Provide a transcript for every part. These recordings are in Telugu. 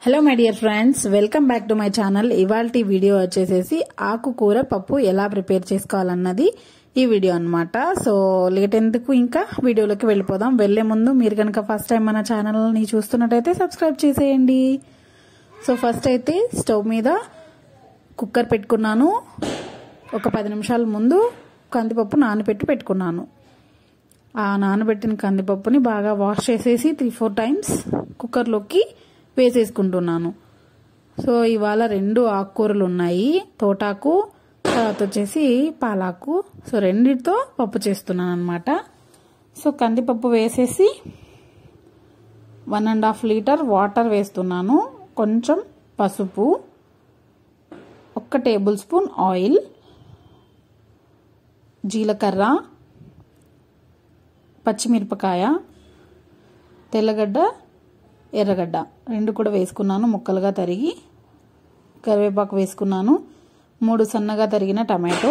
hello my dear friends welcome back to my channel ఇవాళ వీడియో వచ్చేసేసి ఆకుకూర పప్పు ఎలా ప్రిపేర్ చేసుకోవాలన్నది ఈ వీడియో అన్నమాట సో లేట్ ఎందుకు ఇంకా వీడియోలోకి వెళ్ళిపోదాం వెళ్లే ముందు మీరు కనుక ఫస్ట్ టైం మన ఛానల్ని చూస్తున్నట్టయితే సబ్స్క్రైబ్ చేసేయండి సో ఫస్ట్ అయితే స్టవ్ మీద కుక్కర్ పెట్టుకున్నాను ఒక పది నిమిషాల ముందు కందిపప్పు నానబెట్టి పెట్టుకున్నాను ఆ నానబెట్టిన కందిపప్పుని బాగా వాష్ చేసేసి త్రీ ఫోర్ టైమ్స్ కుక్కర్లోకి వేసేసుకుంటున్నాను సో ఇవాళ రెండు ఆకుకూరలు ఉన్నాయి తోటాకు తర్వాత వచ్చేసి పాలాకు సో రెండిటితో పప్పు చేస్తున్నాను అనమాట సో కందిపప్పు వేసేసి one and half litre water వేస్తున్నాను కొంచెం పసుపు ఒక్క టేబుల్ స్పూన్ ఆయిల్ జీలకర్ర పచ్చిమిరపకాయ తెల్లగడ్డ ఎర్రగడ్డ రెండు కూడా వేసుకున్నాను ముక్కలుగా తరిగి కరివేపాకు వేసుకున్నాను మూడు సన్నగా తరిగిన టమాటో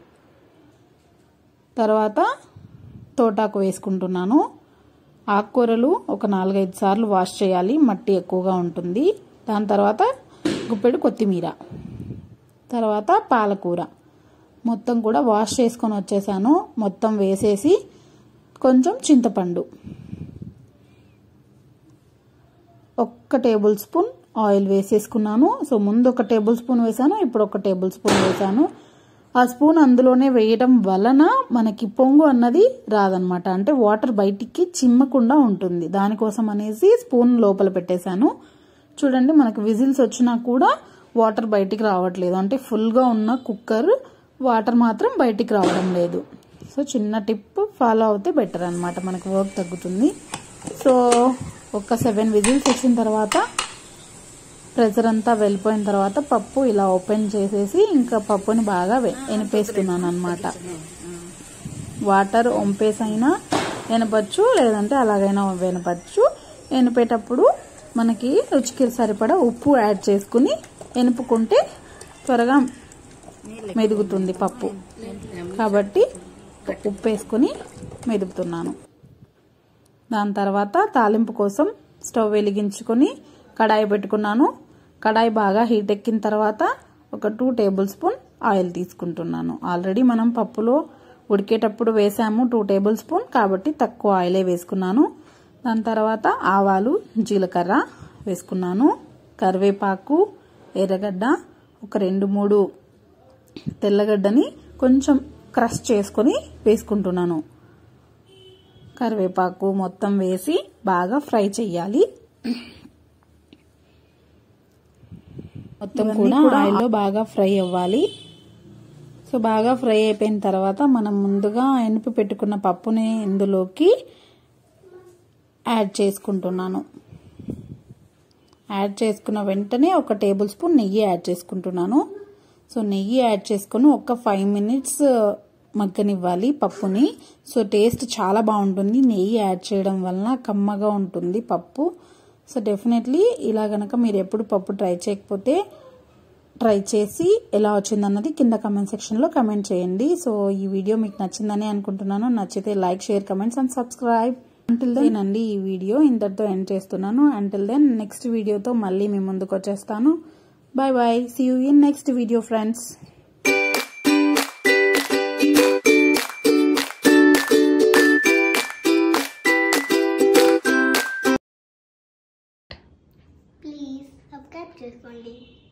తర్వాత తోటాకు వేసుకుంటున్నాను ఆకుకూరలు ఒక నాలుగైదు సార్లు వాష్ చేయాలి మట్టి ఎక్కువగా ఉంటుంది దాని తర్వాత గుప్పెడు కొత్తిమీర తర్వాత పాలకూర మొత్తం కూడా వాష్ చేసుకొని వచ్చేసాను మొత్తం వేసేసి కొంచెం చింతపండు ఒక్క టేబుల్ స్పూన్ ఆయిల్ వేసేసుకున్నాను సో ముందు ఒక టేబుల్ స్పూన్ వేసాను ఇప్పుడు ఒక టేబుల్ స్పూన్ వేసాను ఆ స్పూన్ అందులోనే వేయడం వలన మనకి పొంగు అన్నది రాదనమాట అంటే వాటర్ బయటికి చిమ్మకుండా ఉంటుంది దానికోసం అనేసి స్పూన్ లోపల పెట్టేశాను చూడండి మనకి విజిల్స్ వచ్చినా కూడా వాటర్ బయటికి రావట్లేదు అంటే ఫుల్గా ఉన్న కుక్కర్ వాటర్ మాత్రం బయటికి రావడం లేదు సో చిన్న టిప్ ఫాలో అవుతే బెటర్ అనమాట మనకు వర్క్ తగ్గుతుంది సో ఒక సెవెన్ విజిల్స్ వచ్చిన తర్వాత ప్రెషర్ అంతా వెళ్ళిపోయిన తర్వాత పప్పు ఇలా ఓపెన్ చేసేసి ఇంకా పప్పుని బాగా ఎనిపేస్తున్నాను అనమాట వాటర్ వంపేసైనా ఎనపచ్చు లేదంటే అలాగైనా వెనపచ్చు ఎనిపేటప్పుడు మనకి రుచికి సరిపడా ఉప్పు యాడ్ చేసుకుని ఎనుపుకుంటే త్వరగా మెదుగుతుంది పప్పు కాబట్టి ఉప్పు వేసుకుని మెదుపుతున్నాను దాని తర్వాత తాలింపు కోసం స్టవ్ వెలిగించుకొని కడాయి పెట్టుకున్నాను కడాయి బాగా హీట్ ఎక్కిన తర్వాత ఒక టూ టేబుల్ స్పూన్ ఆయిల్ తీసుకుంటున్నాను ఆల్రెడీ మనం పప్పులో ఉడికేటప్పుడు వేసాము టూ టేబుల్ స్పూన్ కాబట్టి తక్కువ ఆయిలే వేసుకున్నాను దాని తర్వాత ఆవాలు జీలకర్ర వేసుకున్నాను కరివేపాకు ఎర్రగడ్డ ఒక రెండు మూడు తెల్లగడ్డని కొంచెం క్రష్ చేసుకొని వేసుకుంటున్నాను కరివేపాకు మొత్తం వేసి బాగా ఫ్రై చెయ్యాలి మొత్తం కూడా ఆయిల్లో బాగా ఫ్రై అవ్వాలి సో బాగా ఫ్రై అయిపోయిన తర్వాత మనం ముందుగా ఎనిపి పెట్టుకున్న పప్పుని ఇందులోకి యాడ్ చేసుకుంటున్నాను యాడ్ చేసుకున్న వెంటనే ఒక టేబుల్ స్పూన్ నెయ్యి యాడ్ చేసుకుంటున్నాను సో నెయ్యి యాడ్ చేసుకుని ఒక ఫైవ్ మినిట్స్ మగ్గనివ్వాలి పప్పుని సో టేస్ట్ చాలా బాగుంటుంది నెయ్యి యాడ్ చేయడం వలన కమ్మగా ఉంటుంది పప్పు సో డెఫినెట్లీ ఇలా గనక మీరు ఎప్పుడు పప్పు ట్రై చేయకపోతే ట్రై చేసి ఎలా వచ్చిందన్నది కింద కమెంట్ సెక్షన్లో కమెంట్ చేయండి సో ఈ వీడియో మీకు నచ్చిందని అనుకుంటున్నాను నచ్చితే like share comments and subscribe until then అండి ఈ వీడియో ఇంతటితో ఎండ్ చేస్తున్నాను అంటిల్ దెన్ నెక్స్ట్ వీడియోతో మళ్ళీ మీ ముందుకు వచ్చేస్తాను bye bye see you in next video friends please subscribe చేసుకోండి